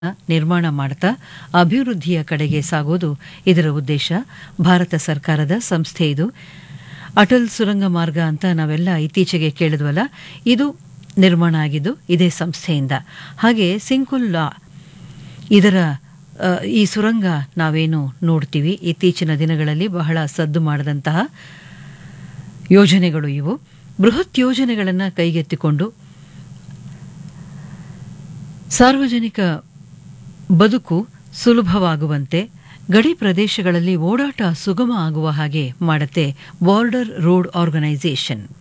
ನಿರ್ಮಾಣ ಮಾಡ್ತಾ ಅಭಿವೃದ್ಧಿಯ ಕಡೆಗೆ ಸಾಗೋದು ಇದರ ಉದ್ದೇಶ ಭಾರತ ಸರ್ಕಾರದ ಸಂಸ್ಥೆ ಇದು ಅಟಲ್ ಸುರಂಗ ಮಾರ್ಗ ಅಂತ ನಾವೆಲ್ಲ ಇತ್ತೀಚೆಗೆ ಕೇಳಿದ್ವಲ್ಲ ಇದು ನಿರ್ಮಾಣ ಆಗಿದ್ದು ಇದೇ ಸಂಸ್ಥೆಯಿಂದ ಹಾಗೆ ಸಿಂಕುಲ್ಲಾ ಇದರ ಆ, ಈ ಸುರಂಗ ನಾವೇನು ನೋಡ್ತೀವಿ ಇತ್ತೀಚಿನ ದಿನಗಳಲ್ಲಿ ಬಹಳ ಸದ್ದು ಮಾಡಿದಂತಹ ಯೋಜನೆಗಳು ಇವು ಬೃಹತ್ ಯೋಜನೆಗಳನ್ನು ಕೈಗೆತ್ತಿಕೊಂಡು ಸಾರ್ವಜನಿಕ ಬದುಕು ಸುಲಭವಾಗುವಂತೆ ಗಡಿ ಪ್ರದೇಶಗಳಲ್ಲಿ ಓಡಾಟ ಸುಗಮ ಆಗುವ ಹಾಗೆ ಮಾಡುತ್ತೆ ಬಾರ್ಡರ್ ರೋಡ್ ಆರ್ಗನೈಸೇಷನ್